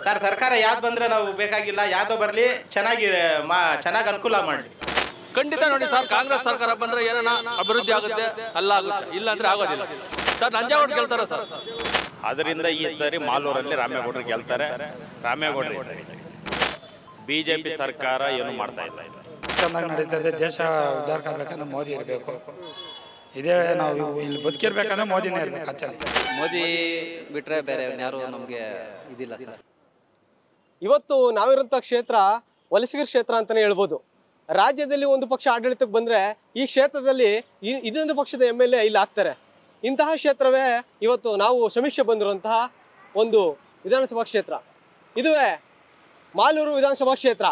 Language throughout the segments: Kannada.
ಸರ್ ಸರ್ಕಾರ ಯಾವ್ದು ಬಂದ್ರೆ ನಾವು ಬೇಕಾಗಿಲ್ಲ ಯಾವ್ದೋ ಬರಲಿ ಚೆನ್ನಾಗಿ ಮಾ ಚೆನ್ನಾಗಿ ಅನುಕೂಲ ಮಾಡಲಿ ಖಂಡಿತ ನೋಡಿ ಸರ್ ಕಾಂಗ್ರೆಸ್ ಸರ್ಕಾರ ಬಂದ್ರೆ ಏನನ ಅಭಿವೃದ್ಧಿ ಆಗುತ್ತೆ ಎಲ್ಲ ಆಗುತ್ತೆ ಇಲ್ಲ ಅಂದ್ರೆ ಆಗೋದಿಲ್ಲ ಸರ್ ನಂಜೇಗೌಡ ಗೆಲ್ತಾರ ಸರ್ ಅದರಿಂದ ಈ ಸರಿ ಮಾಲೂರಲ್ಲಿ ರಾಮೇಗೌಡರು ಗೆಲ್ತಾರೆ ರಾಮೇಗೌಡರು ಈ ಸರಿ ಬಿ ಜೆ ಪಿ ಸರ್ಕಾರ ಏನು ಮಾಡ್ತಾ ಇಲ್ಲ ಚೆನ್ನಾಗಿ ನಡೀತದೆ ದೇಶ ಉದ್ಧಾರ ಆಗ್ಬೇಕಂದ್ರೆ ಮೋದಿ ಇರಬೇಕು ಇದೇ ನಾವು ಇಲ್ಲಿ ಬದುಕಿರ್ಬೇಕಂದ್ರೆ ಮೋದಿನೇ ಇರ್ಬೇಕು ಆಕ್ಚುಲಿ ಮೋದಿ ಬಿಟ್ರೆ ಬೇರೆ ಯಾರು ನಮಗೆ ಇದಿಲ್ಲ ಸರ್ ಇವತ್ತು ನಾವಿರುವಂಥ ಕ್ಷೇತ್ರ ವಲಸಿಗರ ಕ್ಷೇತ್ರ ಅಂತಾನೆ ಹೇಳ್ಬೋದು ರಾಜ್ಯದಲ್ಲಿ ಒಂದು ಪಕ್ಷ ಆಡಳಿತಕ್ಕೆ ಬಂದ್ರೆ ಈ ಕ್ಷೇತ್ರದಲ್ಲಿ ಇ- ಇನ್ನೊಂದು ಪಕ್ಷದ ಎಮ್ ಎಲ್ ಎ ಇಲ್ಲಿ ಆಗ್ತಾರೆ ಇಂತಹ ಕ್ಷೇತ್ರವೇ ಇವತ್ತು ನಾವು ಸಮೀಕ್ಷೆ ಬಂದಿರುವಂತಹ ಒಂದು ವಿಧಾನಸಭಾ ಕ್ಷೇತ್ರ ಇದುವೇ ಮಾಲೂರು ವಿಧಾನಸಭಾ ಕ್ಷೇತ್ರ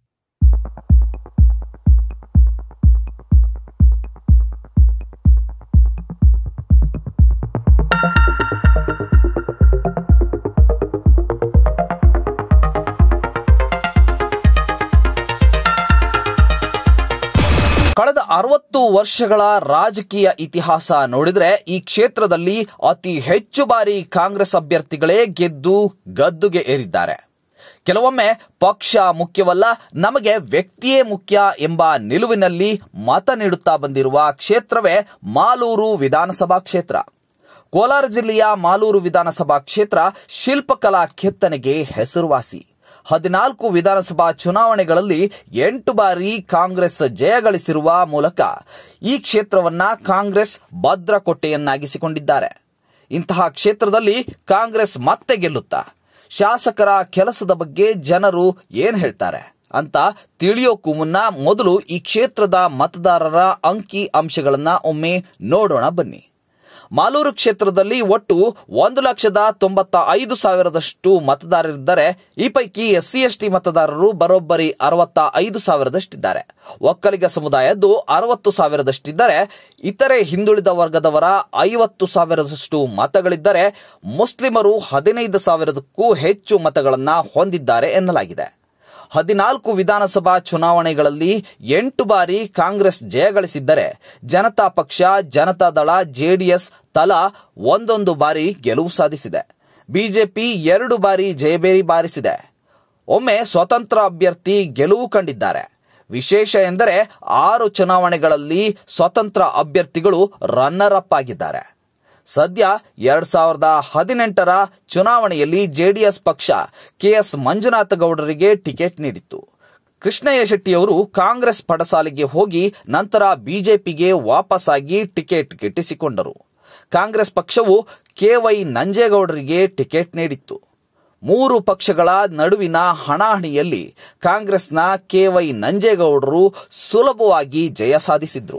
ಕಳೆದ ಅರವತ್ತು ವರ್ಷಗಳ ರಾಜಕೀಯ ಇತಿಹಾಸ ನೋಡಿದ್ರೆ ಈ ಕ್ಷೇತ್ರದಲ್ಲಿ ಅತಿ ಹೆಚ್ಚು ಬಾರಿ ಕಾಂಗ್ರೆಸ್ ಅಭ್ಯರ್ಥಿಗಳೇ ಗೆದ್ದು ಗದ್ದುಗೆ ಏರಿದ್ದಾರೆ ಕೆಲವೊಮ್ಮೆ ಪಕ್ಷ ಮುಖ್ಯವಲ್ಲ ನಮಗೆ ವ್ಯಕ್ತಿಯೇ ಮುಖ್ಯ ಎಂಬ ನಿಲುವಿನಲ್ಲಿ ಮತ ನೀಡುತ್ತಾ ಬಂದಿರುವ ಕ್ಷೇತ್ರವೇ ಮಾಲೂರು ವಿಧಾನಸಭಾ ಕ್ಷೇತ್ರ ಕೋಲಾರ ಜಿಲ್ಲೆಯ ಮಾಲೂರು ವಿಧಾನಸಭಾ ಕ್ಷೇತ್ರ ಶಿಲ್ಪಕಲಾ ಕೆತ್ತನೆಗೆ ಹೆಸರುವಾಸಿ ಹದಿನಾಲ್ಕು ವಿಧಾನಸಭಾ ಚುನಾವಣೆಗಳಲ್ಲಿ ಎಂಟು ಬಾರಿ ಕಾಂಗ್ರೆಸ್ ಜಯಗಳಿಸಿರುವ ಮೂಲಕ ಈ ಕ್ಷೇತ್ರವನ್ನ ಕಾಂಗ್ರೆಸ್ ಭದ್ರಕೋಟೆಯನ್ನಾಗಿಸಿಕೊಂಡಿದ್ದಾರೆ ಇಂತಹ ಕ್ಷೇತ್ರದಲ್ಲಿ ಕಾಂಗ್ರೆಸ್ ಮತ್ತೆ ಗೆಲ್ಲುತ್ತಾ ಶಾಸಕರ ಕೆಲಸದ ಬಗ್ಗೆ ಜನರು ಏನ್ ಹೇಳ್ತಾರೆ ಅಂತ ತಿಳಿಯೋಕ್ಕೂ ಮುನ್ನ ಮೊದಲು ಈ ಕ್ಷೇತ್ರದ ಮತದಾರರ ಅಂಕಿ ಅಂಶಗಳನ್ನ ಒಮ್ಮೆ ನೋಡೋಣ ಬನ್ನಿ ಮಾಲೂರು ಕ್ಷೇತ್ರದಲ್ಲಿ ಒಟ್ಟು ಒಂದು ಲಕ್ಷದ ತೊಂಬತ್ತ ಐದು ಸಾವಿರದಷ್ಟು ಮತದಾರರಿದ್ದರೆ ಈ ಪೈಕಿ ಎಸ್ಸಿ ಎಸ್ಟಿ ಮತದಾರರು ಬರೋಬ್ಬರಿ ಅರವತ್ತ ಐದು ಸಾವಿರದಷ್ಟಿದ್ದಾರೆ ಒಕ್ಕಲಿಗ ಸಮುದಾಯದ್ದು ಅರವತ್ತು ಸಾವಿರದಷ್ಟಿದ್ದರೆ ಇತರೆ ಹಿಂದುಳಿದ ವರ್ಗದವರ ಐವತ್ತು ಸಾವಿರದಷ್ಟು ಮತಗಳಿದ್ದರೆ ಮುಸ್ಲಿಮರು ಹದಿನೈದು ಸಾವಿರದಕ್ಕೂ ಹೆಚ್ಚು ಮತಗಳನ್ನ ಹೊಂದಿದ್ದಾರೆ ಎನ್ನಲಾಗಿದೆ ಹದಿನಾಲ್ಕು ವಿಧಾನಸಭಾ ಚುನಾವಣೆಗಳಲ್ಲಿ ಎಂಟು ಬಾರಿ ಕಾಂಗ್ರೆಸ್ ಜಯಗಳಿಸಿದ್ದರೆ ಜನತಾ ಪಕ್ಷ ಜನತಾದಳ ಜೆಡಿಎಸ್ ತಲಾ ಒಂದೊಂದು ಬಾರಿ ಗೆಲುವು ಸಾಧಿಸಿದೆ ಬಿಜೆಪಿ ಎರಡು ಬಾರಿ ಜಯಬೇರಿ ಬಾರಿಸಿದೆ ಒಮ್ಮೆ ಸ್ವತಂತ್ರ ಅಭ್ಯರ್ಥಿ ಗೆಲುವು ಕಂಡಿದ್ದಾರೆ ವಿಶೇಷ ಎಂದರೆ ಆರು ಚುನಾವಣೆಗಳಲ್ಲಿ ಸ್ವತಂತ್ರ ಅಭ್ಯರ್ಥಿಗಳು ರನ್ನರ್ ಅಪ್ ಆಗಿದ್ದಾರೆ ಸದ್ಯ ಎರಡ್ ಸಾವಿರದ ಹದಿನೆಂಟರ ಚುನಾವಣೆಯಲ್ಲಿ ಜೆಡಿಎಸ್ ಪಕ್ಷ ಕೆಎಸ್ ಮಂಜುನಾಥ ಗೌಡರಿಗೆ ಟಿಕೆಟ್ ನೀಡಿತ್ತು ಕೃಷ್ಣಯ್ಯ ಶೆಟ್ಟಿಯವರು ಕಾಂಗ್ರೆಸ್ ಪಡಸಾಲಿಗೆ ಹೋಗಿ ನಂತರ ಬಿಜೆಪಿಗೆ ವಾಪಸ್ಸಾಗಿ ಟಿಕೆಟ್ ಗಿಟ್ಟಿಸಿಕೊಂಡರು ಕಾಂಗ್ರೆಸ್ ಪಕ್ಷವು ಕೆವೈ ನಂಜೇಗೌಡರಿಗೆ ಟಿಕೆಟ್ ನೀಡಿತ್ತು ಮೂರು ಪಕ್ಷಗಳ ನಡುವಿನ ಹಣಾಹಣಿಯಲ್ಲಿ ಕಾಂಗ್ರೆಸ್ನ ಕೆವೈ ನಂಜೇಗೌಡರು ಸುಲಭವಾಗಿ ಜಯ ಸಾಧಿಸಿದ್ರು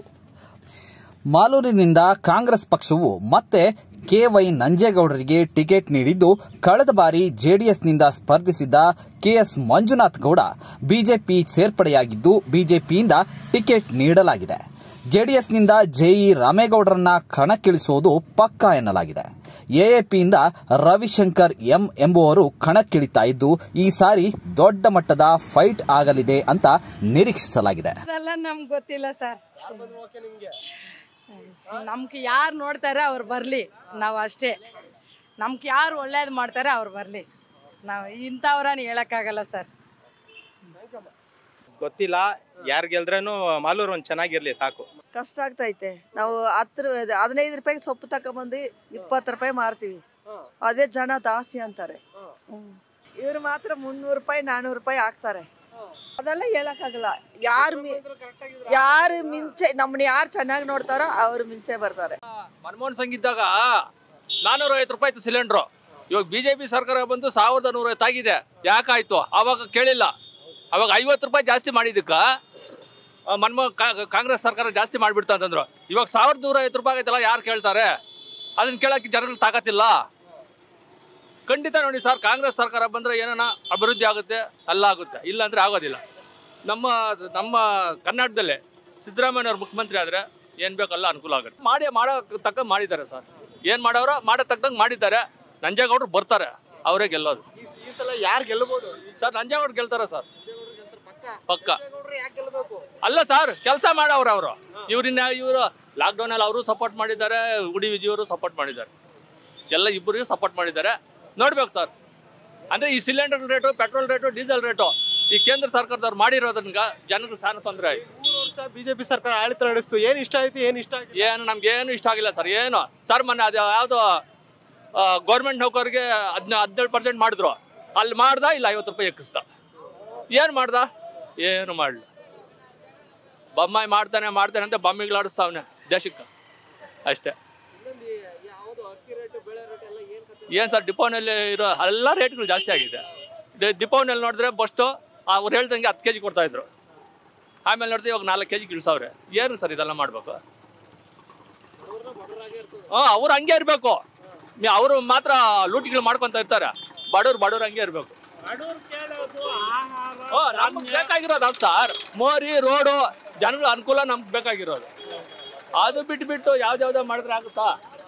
ಮಾಲೂರಿನಿಂದ ಕಾಂಗ್ರೆಸ್ ಪಕ್ಷವು ಮತ್ತೆ ಕೆವೈ ನಂಜೇಗೌಡರಿಗೆ ಟಿಕೆಟ್ ನೀಡಿದ್ದು ಕಳೆದ ಬಾರಿ ಜೆಡಿಎಸ್ನಿಂದ ಸ್ಪರ್ಧಿಸಿದ್ದ ಕೆಎಸ್ ಮಂಜುನಾಥ್ ಗೌಡ ಬಿಜೆಪಿ ಸೇರ್ಪಡೆಯಾಗಿದ್ದು ಬಿಜೆಪಿಯಿಂದ ಟಿಕೆಟ್ ನೀಡಲಾಗಿದೆ ಜೆಡಿಎಸ್ನಿಂದ ಜೆಇ ರಾಮೇಗೌಡರನ್ನ ಕಣಕ್ಕಿಳಿಸುವುದು ಪಕ್ಕಾ ಎನ್ನಲಾಗಿದೆ ಎಎಪಿಯಿಂದ ರವಿಶಂಕರ್ ಎಂ ಎಂಬುವರು ಕಣಕ್ಕಿಳಿತಾ ಇದ್ದು ಈ ಸಾರಿ ದೊಡ್ಡ ಮಟ್ಟದ ಫೈಟ್ ಆಗಲಿದೆ ಅಂತ ನಿರೀಕ್ಷಿಸಲಾಗಿದೆ ಅದೆಲ್ಲ ನಮ್ಗೆ ಗೊತ್ತಿಲ್ಲ ಸರ್ ನಮ್ಗೆ ಯಾರು ನೋಡ್ತಾರೆ ಅವ್ರು ಬರಲಿ ನಾವು ಅಷ್ಟೇ ನಮ್ಗೆ ಯಾರು ಒಳ್ಳೇದು ಮಾಡ್ತಾರೆ ಅವ್ರು ಬರಲಿ ನಾವು ಇಂಥವ್ರನ್ನ ಹೇಳೋಕ್ಕಾಗಲ್ಲ ಸರ್ ಗೊತ್ತಿಲ್ಲ ಯಾರು ಗೆಲ್ದ್ರೂ ಮಾಲೂರು ಒಂದು ಚೆನ್ನಾಗಿರ್ಲಿ ಸಾಕು ಕಷ್ಟ ಆಗ್ತೈತೆ ನಾವು ಹತ್ತು ರೂ- ಹದಿನೈದು ರೂಪಾಯಿಗೆ ಸೊಪ್ಪು ತಗೊಂಬಂದು ಇಪ್ಪತ್ತು ರೂಪಾಯಿ ಮಾರ್ತೀವಿ ಅದೇ ಜನ ಜಾಸ್ತಿ ಅಂತಾರೆ ಇವ್ರು ಮಾತ್ರ ಮುನ್ನೂರು ರೂಪಾಯಿ ನಾನ್ನೂರು ರೂಪಾಯಿ ಹಾಕ್ತಾರೆ ಅದೆಲ್ಲ ಹೇಳಕ್ಕಾಗಲ್ಲ ಯಾರು ಯಾರು ಮಿಂಚೆ ನಮ್ಮನ್ನ ಯಾರು ಚೆನ್ನಾಗಿ ನೋಡ್ತಾರೋ ಅವ್ರು ಮಿಂಚೆ ಬರ್ತಾರೆ ಮನಮೋಹನ್ ಸಿಂಗ್ ಇದ್ದಾಗ ನಾನೂರ ಐವತ್ತು ರೂಪಾಯಿ ಇತ್ತು ಸಿಲಿಂಡ್ರು ಇವಾಗ ಬಿ ಜೆ ಪಿ ಸರ್ಕಾರ ಬಂದು ಸಾವಿರದ ನೂರೈವತ್ತು ಆಗಿದೆ ಯಾಕಾಯ್ತು ಆವಾಗ ಕೇಳಿಲ್ಲ ಅವಾಗ ಐವತ್ತು ರೂಪಾಯಿ ಜಾಸ್ತಿ ಮಾಡಿದ್ದಕ್ಕೆ ಮನಮೋಹನ್ ಕಾಂಗ್ರೆಸ್ ಸರ್ಕಾರ ಜಾಸ್ತಿ ಮಾಡಿಬಿಡ್ತು ಅಂತಂದ್ರು ಇವಾಗ ಸಾವಿರದ ನೂರ ಐವತ್ತು ರೂಪಾಯಿ ಆಗೈತಲ್ಲ ಯಾರು ಕೇಳ್ತಾರೆ ಅದನ್ನ ಕೇಳಕ್ಕೆ ಜನಗಳು ತಾಕತ್ತಿಲ್ಲ ಖಂಡಿತ ನೋಡಿ ಸರ್ ಕಾಂಗ್ರೆಸ್ ಸರ್ಕಾರ ಬಂದರೆ ಏನನ ಅಭಿವೃದ್ಧಿ ಆಗುತ್ತೆ ಎಲ್ಲ ಆಗುತ್ತೆ ಇಲ್ಲ ಅಂದರೆ ಆಗೋದಿಲ್ಲ ನಮ್ಮ ನಮ್ಮ ಕರ್ನಾಟಕದಲ್ಲೇ ಸಿದ್ದರಾಮಯ್ಯವ್ರು ಮುಖ್ಯಮಂತ್ರಿ ಆದರೆ ಏನು ಬೇಕಲ್ಲ ಅನುಕೂಲ ಆಗುತ್ತೆ ಮಾಡಿ ಮಾಡೋ ತಕ್ಕ ಮಾಡಿದ್ದಾರೆ ಸರ್ ಏನು ಮಾಡೋರೋ ಮಾಡೋ ತಕ್ಕಂಗೆ ಮಾಡಿದ್ದಾರೆ ನಂಜೇಗೌಡರು ಬರ್ತಾರೆ ಅವರೇ ಗೆಲ್ಲೋದು ಈ ಸಲ ಯಾರು ಗೆಲ್ಲಬಹುದು ಸರ್ ನಂಜೇಗೌಡರು ಗೆಲ್ತಾರೆ ಸರ್ ಪಕ್ಕ ಅಲ್ಲ ಸರ್ ಕೆಲಸ ಮಾಡವ್ರು ಅವರು ಇವ್ರಿನ್ನ ಇವರು ಲಾಕ್ಡೌನಲ್ಲಿ ಅವರು ಸಪೋರ್ಟ್ ಮಾಡಿದ್ದಾರೆ ಉಡಿ ವಿಜಯವರು ಸಪೋರ್ಟ್ ಮಾಡಿದ್ದಾರೆ ಎಲ್ಲ ಇಬ್ಬರಿಗೂ ಸಪೋರ್ಟ್ ಮಾಡಿದ್ದಾರೆ ನೋಡ್ಬೇಕು ಸರ್ ಅಂದರೆ ಈ cylinder rate petrol rate diesel rate ಈ ಕೇಂದ್ರ ಸರ್ಕಾರದವ್ರು ಮಾಡಿರೋದನ್ನ ಜನರಿಗೆ ಸಾಲ ತೊಂದರೆ ಆಯ್ತು ಮೂರು ವರ್ಷ ಬಿಜೆಪಿ ಸರ್ಕಾರ ಆಡಳಿತ ನಡೆಸ್ತು ಏನ್ ಇಷ್ಟ ಆಯ್ತು ಏನ್ ಇಷ್ಟ ಆಗಿಲ್ಲ ಏನು ನಮ್ಗೆ ಏನು ಇಷ್ಟ ಆಗಿಲ್ಲ ಸರ್ ಏನು ಸರ್ ಮೊನ್ನೆ ಅದು ಯಾವುದೋ ಗೌರ್ಮೆಂಟ್ ನೌಕರಿಗೆ ಹದಿನ ಹದಿನೇಳು ಪರ್ಸೆಂಟ್ ಮಾಡಿದ್ರು ಅಲ್ಲಿ ಮಾಡ್ದ ಇಲ್ಲ ಐವತ್ತು ರೂಪಾಯಿ ಎಕ್ಕಿಸ್ದ ಏನು ಮಾಡ್ದ ಏನು ಮಾಡಲಿ ಬೊಮ್ಮಾಯಿ ಮಾಡ್ತಾನೆ ಮಾಡ್ತಾನೆ ಅಂತ ಬೊಮ್ಮಿಗಳಾಡಿಸ್ತಾವನೆ ದೇಶಕ್ಕೆ ಅಷ್ಟೇ ಏನು ಸರ್ ಡಿಪೋನಲ್ಲಿ ಇರೋ ಎಲ್ಲ ರೇಟ್ಗಳು ಜಾಸ್ತಿ ಆಗಿದೆ ಡಿ- ಡಿಪೋನಲ್ಲಿ ನೋಡಿದ್ರೆ ಫಸ್ಟು ಅವ್ರು ಹೇಳ್ದಂಗೆ ಹತ್ತು ಕೆ ಜಿ ಕೊಡ್ತಾಯಿದ್ರು ಆಮೇಲೆ ನೋಡಿದ್ರೆ ಇವಾಗ ನಾಲ್ಕು ಕೆ ಜಿಗೆ ಇಳಿಸವ್ರೆ ಏನು ಸರ್ ಇದೆಲ್ಲ ಮಾಡಬೇಕು ಹಾಂ ಅವ್ರು ಹಂಗೆ ಇರಬೇಕು ಅವರು ಮಾತ್ರ ಲೂಟಿಗಳು ಮಾಡ್ಕೊತ ಇರ್ತಾರೆ ಬಡವ್ರು ಬಡವ್ರು ಹಂಗೆ ಇರಬೇಕು ನಮ್ಗೆ ಬೇಕಾಗಿರೋದು ಅದು ಸರ್ ಮೋರಿ ರೋಡು ಜನಗಳ ಅನುಕೂಲ ನಮ್ಗೆ ಬೇಕಾಗಿರೋದು ಅದು ಬಿಟ್ಟು ಬಿಟ್ಟು ಯಾವ್ದ್ಯಾವ್ದೋ ಮಾಡಿದ್ರೆ ಆಗುತ್ತಾ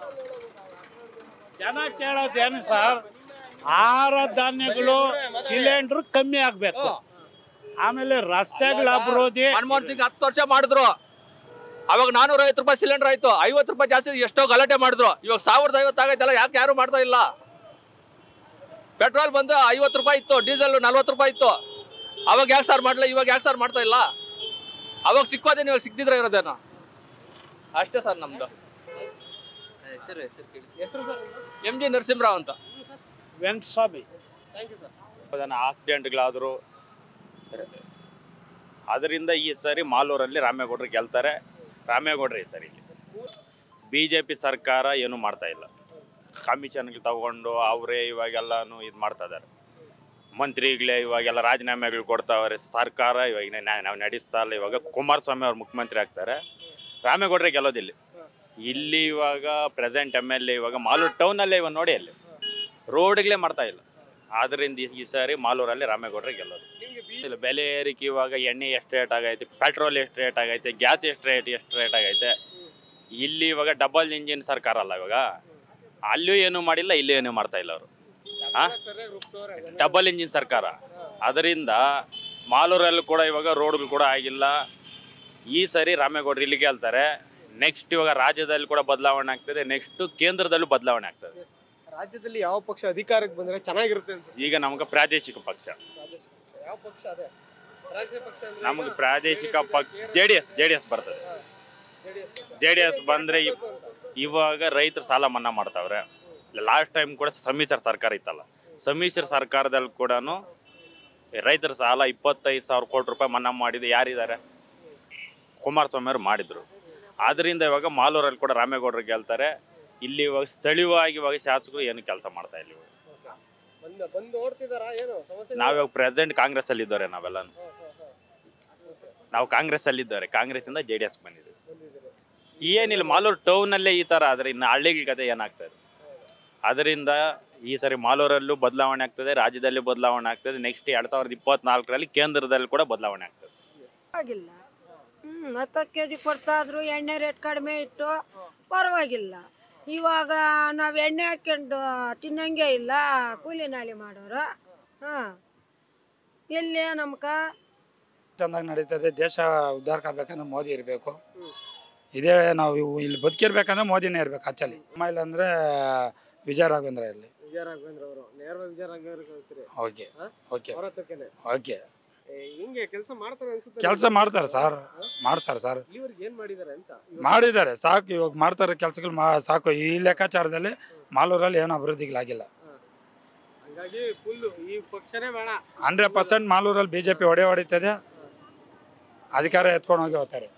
ಜನ ಕೇಳೋದೇನು ಸರ್ ಆಹಾರ ಧಾನ್ಯಗಳು ಸಿಲಿಂಡರ್ ಕಮ್ಮಿ ಆಗ್ಬೇಕು ಆಮೇಲೆ ರಸ್ತೆಗಳ ಅಭಿವೃದ್ಧಿ ಮನಮೋಹನ್ ಸಿಂಗ್ ಹತ್ತು ವರ್ಷ ಮಾಡಿದ್ರು ಅವಾಗ ನಾನೂರ ಐವತ್ತು ರೂಪಾಯಿ ಸಿಲಿಂಡರ್ ಆಯ್ತು ಐವತ್ತು ರೂಪಾಯಿ ಜಾಸ್ತಿ ಎಷ್ಟೋ ಗಲಾಟೆ ಮಾಡಿದ್ರು ಇವಾಗ ಸಾವಿರದ ಐವತ್ತು ಆಗೈತಲ್ಲ ಯಾಕೆ ಯಾರು ಮಾಡ್ತಾ ಇಲ್ಲ ಪೆಟ್ರೋಲ್ ಬಂದು ಐವತ್ತು ರೂಪಾಯಿ ಇತ್ತು ಡೀಸೆಲ್ ನಲ್ವತ್ತು ರೂಪಾಯಿ ಇತ್ತು ಅವಾಗ ಯಾಕೆ ಸರ್ ಮಾಡಲಿಲ್ಲ ಇವಾಗ ಯಾಕೆ ಸರ್ ಮಾಡ್ತಾ ಇಲ್ಲ ಅವಾಗ ಸಿಕ್ಕೋದೇನು ಇವಾಗ ಸಿಕ್ತಿದ್ರೆ ಇರೋದೇನೋ ಅಷ್ಟೇ ಸರ್ ನಮ್ದು ಹೆಸರು ಹೆಸರು ಕೇಳಿ ಹೆಸರು ಸರ್ ಎಂ ಜಿ ನರಸಿಂಹರಾವ್ ಅಂತ ವೆಂಕಟಸ್ವಾಮಿ ಥ್ಯಾಂಕ್ ಯು ಸರ್ ಅದನ್ನು ಆಕ್ಸಿಡೆಂಟ್ಗಳಾದರೂ ಅದರಿಂದ ಈ ಸರಿ ಮಾಲೂರಲ್ಲಿ ರಾಮೇಗೌಡರು ಗೆಲ್ತಾರೆ ರಾಮೇಗೌಡರು ಈ ಸರಿ ಬಿ ಜೆ ಪಿ ಸರ್ಕಾರ ಏನು ಮಾಡ್ತಾ ಇಲ್ಲ ಕಮಿಷನ್ಗಳು ತಗೊಂಡು ಅವರೇ ಇವಾಗೆಲ್ಲನೂ ಇದು ಮಾಡ್ತಾ ಇದ್ದಾರೆ ಮಂತ್ರಿಗಳೇ ಇವಾಗೆಲ್ಲ ರಾಜೀನಾಮೆಗಳು ಕೊಡ್ತಾವ್ರೆ ಸರ್ಕಾರ ಇವಾಗ ನಾವು ನಡೆಸ್ತಾ ಇಲ್ಲ ಇವಾಗ ಕುಮಾರಸ್ವಾಮಿ ಅವ್ರು ಮುಖ್ಯಮಂತ್ರಿ ಆಗ್ತಾರೆ ರಾಮೇಗೌಡರೇ ಗೆಲ್ಲೋದಿಲ್ಲ ಇಲ್ಲಿ ಇವಾಗ ಪ್ರೆಸೆಂಟ್ ಎಮ್ ಎಲ್ ಎ ಇವಾಗ ಮಾಲೂರು ಟೌನಲ್ಲೇ ಇವಾಗ ನೋಡಿ ಅಲ್ಲಿ ರೋಡ್ಗಳೇ ಮಾಡ್ತಾ ಇಲ್ಲ ಆದ್ರಿಂದ ಈ- ಈ ಸಾರಿ ಮಾಲೂರಲ್ಲಿ ರಾಮೇಗೌಡರೇ ಗೆಲ್ಲೋದು ಇಲ್ಲ ಬೆಲೆ ಏರಿಕೆ ಇವಾಗ ಎಣ್ಣೆ ಎಷ್ಟು ರೇಟ್ ಆಗೈತೆ ಪೆಟ್ರೋಲ್ ಎಷ್ಟು ರೇಟ್ ಆಗೈತೆ ಗ್ಯಾಸ್ ಎಷ್ಟು ರೇಟ್ ಎಷ್ಟು ರೇಟ್ ಆಗೈತೆ ಇಲ್ಲಿ ಇವಾಗ ಡಬಲ್ ಇಂಜಿನ್ ಸರ್ಕಾರ ಅಲ್ಲ ಇವಾಗ ಅಲ್ಲೂ ಏನೂ ಮಾಡಿಲ್ಲ ಇಲ್ಲೂ ಏನೂ ಮಾಡ್ತಾ ಇಲ್ಲ ಅವರು ಡಬಲ್ ಇಂಜಿನ್ ಸರ್ಕಾರ ಅದರಿಂದ ಮಾಲೂರಲ್ಲಿ ಕೂಡ ಇವಾಗ ರೋಡ್ಗಳು ಕೂಡ ಆಗಿಲ್ಲ ಈ ಸರಿ ರಾಮೇಗೌಡರು ಇಲ್ಲಿ ಗೆಲ್ತಾರೆ ನೆಕ್ಸ್ಟ್ ಇವಾಗ ರಾಜ್ಯದಲ್ಲಿ ಕೂಡ ಬದಲಾವಣೆ ಆಗ್ತದೆ ನೆಕ್ಸ್ಟ್ ಕೇಂದ್ರದಲ್ಲೂ ಬದಲಾವಣೆ ಆಗ್ತದೆ ರಾಜ್ಯದಲ್ಲಿ ಯಾವ ಪಕ್ಷ ಅಧಿಕಾರಕ್ಕೆ ಬಂದ್ರೆ ಚೆನ್ನಾಗಿರುತ್ತೆ ಅನ್ಸುತ್ತೆ ಈಗ ನಮಗೆ ಪ್ರಾದೇಶಿಕ ಪಕ್ಷ ಯಾವ ಪಕ್ಷ ಅದೇ ರಾಜ್ಯ ಪಕ್ಷ ಅಂದ್ರೆ ನಮಗೆ ಪ್ರಾದೇಶಿಕ ಪಕ್ಷ J D S J D S ಬರ್ತದೆ ಜೆ ಡಿ ಎಸ್ ಬಂದರೆ ಇವಾಗ ರೈತರು ಸಾಲ ಮನ್ನಾ ಮಾಡ್ತಾವ್ರೆ ಲಾಸ್ಟ್ ಟೈಮ್ ಕೂಡ ಸಮ್ಮಿಶ್ರ ಸರ್ಕಾರ ಇತ್ತಲ್ಲ ಸಮ್ಮಿಶ್ರ ಸರ್ಕಾರದಲ್ಲಿ ಕೂಡ ರೈತರ ಸಾಲ ಇಪ್ಪತ್ತೈದು ಸಾವಿರ ಕೋಟಿ ರೂಪಾಯಿ ಮನ್ನಾ ಮಾಡಿದ್ದು ಯಾರಿದ್ದಾರೆ ಕುಮಾರಸ್ವಾಮಿ ಅವರು ಮಾಡಿದ್ರು ಆದ್ರಿಂದ ಇವಾಗ ಮಾಲೂರಲ್ಲಿ ಕೂಡ ರಾಮೇಗೌಡರು ಗೆಲ್ತಾರೆ ಇಲ್ಲಿ ಇವಾಗ ಸ್ಥಳೀಯವಾಗಿ ಇವಾಗ ಶಾಸಕರು ಏನು ಕೆಲಸ ಮಾಡ್ತಾ ಇಲ್ಲ ಇವಾಗ ಬಂದ್ ಬಂದು ನೋಡ್ತಿದಾರಾ ಏನು ಸಮಸ್ಯೆ ನಾವಿವಾಗ ಪ್ರೆಸೆಂಟ್ ಕಾಂಗ್ರೆಸ್ ಅಲ್ಲಿ ಇದ್ದವ್ರೆ ನಾವೆಲ್ಲ ನಾವು ಕಾಂಗ್ರೆಸ್ ಅಲ್ಲಿ ಇದ್ದವ್ರೆ ಕಾಂಗ್ರೆಸ್ ಇಂದ ಜೆ ಡಿ ಎಸ್ ಬಂದಿದ್ದೀವಿ ಏನಿಲ್ಲ ಮಾಲೂರು ಟೌನ್ ಅಲ್ಲೇ ಈ ತರ ಆದ್ರೆ ಇನ್ನು ಹಳ್ಳಿಗಳ ಕತೆ ಏನಾಗ್ತದೆ ಅದರಿಂದ ಈ ಸರಿ ಮಾಲೂರಲ್ಲೂ ಬದಲಾವಣೆ ಆಗ್ತದೆ ರಾಜ್ಯದಲ್ಲಿ ಬದಲಾವಣೆ ಆಗ್ತದೆ ನೆಕ್ಸ್ಟ್ ಎರಡ್ ಸಾವಿರದ ಇಪ್ಪತ್ನಾಲ್ಕರಲ್ಲಿ ಕೇಂದ್ರದಲ್ಲಿ ಕೂಡ ಬದಲಾವಣೆ ಆಗ್ತದೆ ಪರವಾಗಿಲ್ಲ ಹ್ಞೂ ಹತ್ತು ಕೆ ಜಿ ಕೊಡ್ತಾ ಇದ್ರು ಎಣ್ಣೆ ರೇಟ್ ಕಡಿಮೆ ಇತ್ತು ಪರವಾಗಿಲ್ಲ ಇವಾಗ ನಾವು ಎಣ್ಣೆ ಹಾಕ್ಕೊಂಡು ತಿನ್ನಂಗೆ ಇಲ್ಲ ಕೂಲಿ ನಾಲಿ ಮಾಡೋರು ಹಾಂ ಎಲ್ಲಿ ನಮ್ಕ ಚೆನ್ನಾಗಿ ನಡೀತದೆ ದೇಶ ಉದ್ಧಾರ ಆಗ್ಬೇಕಂದ್ರೆ ಮೋದಿ ಇರಬೇಕು ಇದೇ ನಾವು ಇವು ಇಲ್ಲಿ ಬದುಕಿರ್ಬೇಕಂದ್ರೆ ಮೋದಿನೇ ಇರ್ಬೇಕು ಆಕ್ಚುಲಿ ಆಮೇಲೆ ಅಂದ್ರೆ ವಿಜಯ ರಾಘವೇಂದ್ರ ಇರಲಿ ವಿಜಯ ರಾಘವೇಂದ್ರ ಅವರು ನೇರವಾಗಿ ವಿಜಯ ರಾಘವೇಂದ್ರ ಕಳ್ಸ್ತೀರಿ ಓಕೆ ಓಕೆ ಅವ್ರ ಹತ್ರಕ್ಕೇನೆ ಓಕೆ ಏ, ಹಿಂಗೆ ಕೆಲಸ ಮಾಡ್ತಾರೆ ಅನ್ಸುತ್ತೆ ಕೆಲಸ ಮಾಡ್ತಾರೆ ಸರ್ ಮಾಡ್ತಾರೆ ಸರ್ ಇಲ್ಲಿವರೆಗೆ ಏನ್ ಮಾಡಿದಾರೆ ಅಂತ ಮಾಡಿದ್ದಾರೆ ಸಾಕು ಇವಾಗ ಮಾಡ್ತಾರೆ ಕೆಲಸಗಳು ಮಾ ಸಾಕು ಈ ಲೆಕ್ಕಾಚಾರದಲ್ಲಿ ಮಾಲೂರಲ್ಲಿ ಏನು ಅಭಿವೃದ್ಧಿಗಳಾಗಿಲ್ಲ ಹಂಗಾಗಿ ಫುಲ್ ಈ ಪಕ್ಷನೇ ಬೇಡ ಹಂಡ್ರೆಡ್ ಪರ್ಸೆಂಟ್ ಮಾಲೂರಲ್ಲಿ ಬಿ ಜೆ ಪಿ ಹೊಡೆ ಹೊಡಿತದೆ ಅಧಿಕಾರ ಎತ್ಕೊಂಡು ಹೋಗಿ ಹೋಗ್ತಾರೆ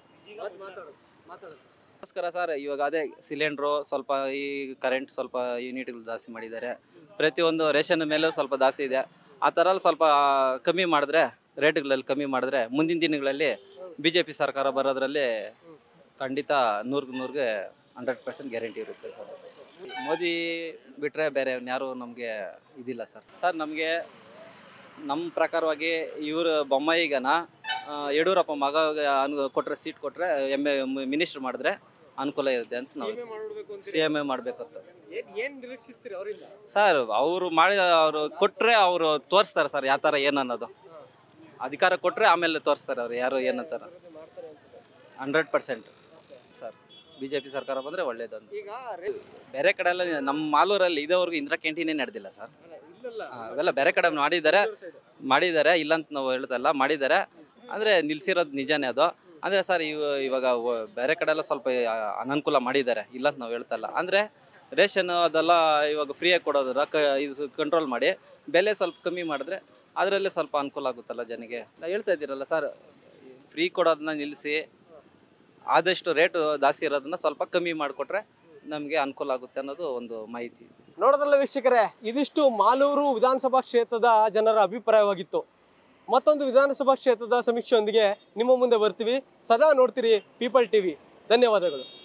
ನಮಸ್ಕಾರ ಸರ್ ಇವಾಗ ಅದೇ ಸಿಲಿಂಡ್ರು ಸ್ವಲ್ಪ ಈ ಕರೆಂಟ್ ಸ್ವಲ್ಪ ಯೂನಿಟ್ಗಳು ಜಾಸ್ತಿ ಮಾಡಿದ್ದಾರೆ ಪ್ರತಿಯೊಂದು ರೇಷನ್ ಮೇಲೂ ಸ್ವಲ್ಪ ಜಾಸ್ತಿ ಇದೆ ಆ ಥರ ಎಲ್ಲ ಸ್ವಲ್ಪ ಕಮ್ಮಿ ಮಾಡಿದ್ರೆ ರೇಟ್ಗಳಲ್ಲಿ ಕಮ್ಮಿ ಮಾಡಿದ್ರೆ ಮುಂದಿನ ದಿನಗಳಲ್ಲಿ ಬಿ ಜೆ ಪಿ ಸರ್ಕಾರ ಬರೋದ್ರಲ್ಲಿ ಖಂಡಿತ ನೂರ್ಗೆ ನೂರ್ಗೆ ಹಂಡ್ರೆಡ್ ಪರ್ಸೆಂಟ್ ಗ್ಯಾರಂಟಿ ಇರುತ್ತೆ ಸರ್ ಮೋದಿ ಬಿಟ್ಟರೆ ಬೇರೆ ಯಾರು ನಮಗೆ ಇದಿಲ್ಲ ಸರ್ ಸರ್ ನಮಗೆ ನಮ್ಮ ಪ್ರಕಾರವಾಗಿ ಇವರು ಬೊಮ್ಮಾಯಿಗನ ಆ, ಯಡಿಯೂರಪ್ಪ ಮಗ ಅನು ಕೊಟ್ಟರೆ ಸೀಟ್ ಕೊಟ್ಟರೆ ಎಮ್ ಎ ಮಿನಿಸ್ಟರ್ ಮಾಡಿದ್ರೆ ಅನುಕೂಲ ಇರುತ್ತೆ ಅಂತ ನಾವು ಮಾಡ್ಬೇಕು ಅಂತ ಸಿ ಎಮ್ ಎ ಮಾಡಬೇಕು ಅಂತ ಏನ್ ಏನ್ ನಿರೀಕ್ಷಿಸ್ತೀರಿ ಅವರಿಂದ ಸರ್ ಅವರು ಮಾಡಿ ಅವರು ಕೊಟ್ಟರೆ ಅವರು ತೋರಿಸ್ತಾರೆ ಸರ್ ಯಾವ ಥರ ಏನು ಅನ್ನೋದು ಅಧಿಕಾರ ಕೊಟ್ಟರೆ ಆಮೇಲೆ ತೋರಿಸ್ತಾರೆ ಅವ್ರು ಯಾರು ಏನಂತಾರ hundred percent sir B J P ಸರ್ಕಾರ ಬಂದರೆ ಒಳ್ಳೇದು ಅಂತ ಈಗ ರೇ- ಬೇರೆ ಕಡೆ ಎಲ್ಲ ನಮ್ಮ ಮಾಲೂರಲ್ಲಿ ಇದುವರೆಗೂ ಇಂದಿರಾ ಕ್ಯಾಂಟೀನೇ ನಡೆದಿಲ್ಲ ಸರ್ ಅಲ್ಲ, ಇಲ್ಲ ಆ, ಅವೆಲ್ಲ ಬೇರೆ ಕಡೆ ಮಾಡಿದ್ದಾರೆ ಮಾಡಿದ್ದಾರೆ ಇಲ್ಲ ಅಂತ ನಾವು ಹೇಳ್ತಲ್ಲ ಮಾಡಿದ್ದಾರೆ ಅಂದರೆ ನಿಲ್ಸಿರೋದು ನಿಜಾನೇ ಅದು ಅಂದರೆ ಸರ್ ಇವ ಇವಾಗ ವ- ಬೇರೆ ಕಡೆ ಎಲ್ಲ ಸ್ವಲ್ಪ ಆ, ಅನನುಕೂಲ ಮಾಡಿದ್ದಾರೆ ಇಲ್ಲ ಅಂತ ನಾವು ಹೇಳ್ತಲ್ಲ ಅಂದರೆ ರೇಷನ್ ಅದೆಲ್ಲ ಇವಾಗ ಫ್ರೀಯಾಗಿ ಕೊಡೋದ್ರ ಕ ಇದು ಕಂಟ್ರೋಲ್ ಮಾಡಿ ಬೆಲೆ ಸ್ವಲ್ಪ ಕಮ್ಮಿ ಮಾಡಿದ್ರೆ ಅದರಲ್ಲೇ ಸ್ವಲ್ಪ ಅನುಕೂಲ ಆಗುತ್ತಲ್ಲ ಜನಗೆ ನಾವು ಹೇಳ್ತಾ ಇದ್ದೀರಲ್ಲ ಸರ್ ಫ್ರೀ ಕೊಡೋದನ್ನ ನಿಲ್ಲಿಸಿ ಆದಷ್ಟು ರೇಟು ಜಾಸ್ತಿ ಇರೋದನ್ನ ಸ್ವಲ್ಪ ಕಮ್ಮಿ ಮಾಡಿಕೊಟ್ರೆ ನಮಗೆ ಅನುಕೂಲ ಆಗುತ್ತೆ ಅನ್ನೋದು ಒಂದು ಮಾಹಿತಿ ನೋಡೋದಲ್ಲ ವೀಕ್ಷಕರೇ ಇದಿಷ್ಟು ಮಾಲೂರು ವಿಧಾನಸಭಾ ಕ್ಷೇತ್ರದ ಜನರ ಅಭಿಪ್ರಾಯವಾಗಿತ್ತು ಮತ್ತೊಂದು ವಿಧಾನಸಭಾ ಕ್ಷೇತ್ರದ ಸಮೀಕ್ಷೆಯೊಂದಿಗೆ ನಿಮ್ಮ ಮುಂದೆ ಬರ್ತೀವಿ ಸದಾ ನೋಡ್ತೀರಿ ಪೀಪಲ್ ಟಿವಿ ಧನ್ಯವಾದಗಳು